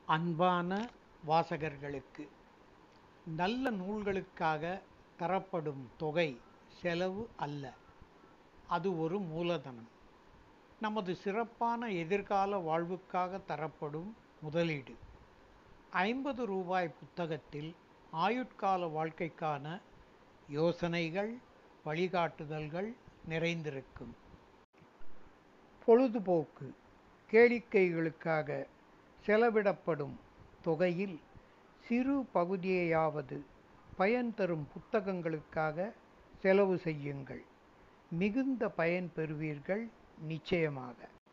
அன்பான வாசகர்களுக்கு நல்ல நூல்களுக்காக தரப்படும் தொகை செலவு அல்ல அது ஒரு மூலதனம் நமது சிறப்பான எதிர்கால வாழ்வுக்காக தரப்படும் முதலீடு ஐம்பது ரூபாய் புத்தகத்தில் ஆயுட்கால வாழ்க்கைக்கான யோசனைகள் வழிகாட்டுதல்கள் நிறைந்திருக்கும் பொழுதுபோக்கு கேளிக்கைகளுக்காக செலவிடப்படும் தொகையில் சிறு பகுதியையாவது பயன் தரும் புத்தகங்களுக்காக செலவு செய்யுங்கள் மிகுந்த பயன் பெறுவீர்கள் நிச்சயமாக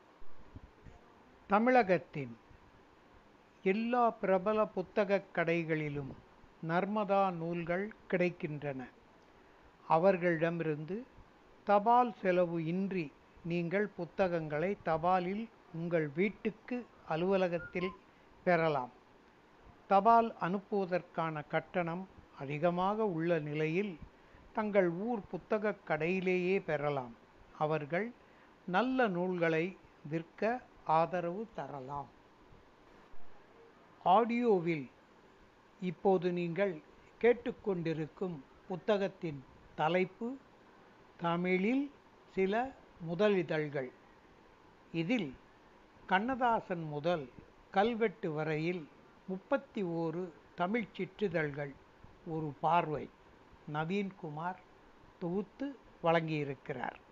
தமிழகத்தின் எல்லா பிரபல புத்தகக் கடைகளிலும் நர்மதா நூல்கள் கிடைக்கின்றன அவர்களிடமிருந்து தபால் செலவு இன்றி நீங்கள் புத்தகங்களை தபாலில் உங்கள் வீட்டுக்கு அலுவலகத்தில் பெறலாம் தபால் அனுப்புவதற்கான கட்டணம் அதிகமாக உள்ள நிலையில் தங்கள் ஊர் புத்தகக் கடையிலேயே பெறலாம் அவர்கள் நல்ல நூல்களை விற்க ஆதரவு தரலாம் ஆடியோவில் இப்போது நீங்கள் கேட்டுக்கொண்டிருக்கும் புத்தகத்தின் தலைப்பு தமிழில் சில முதலிதழ்கள் இதில் கண்ணதாசன் முதல் கல்வெட்டு வரையில் முப்பத்தி ஓரு தமிழ்ச் சிற்றிதழ்கள் ஒரு பார்வை நவீன்குமார் தொகுத்து வழங்கியிருக்கிறார்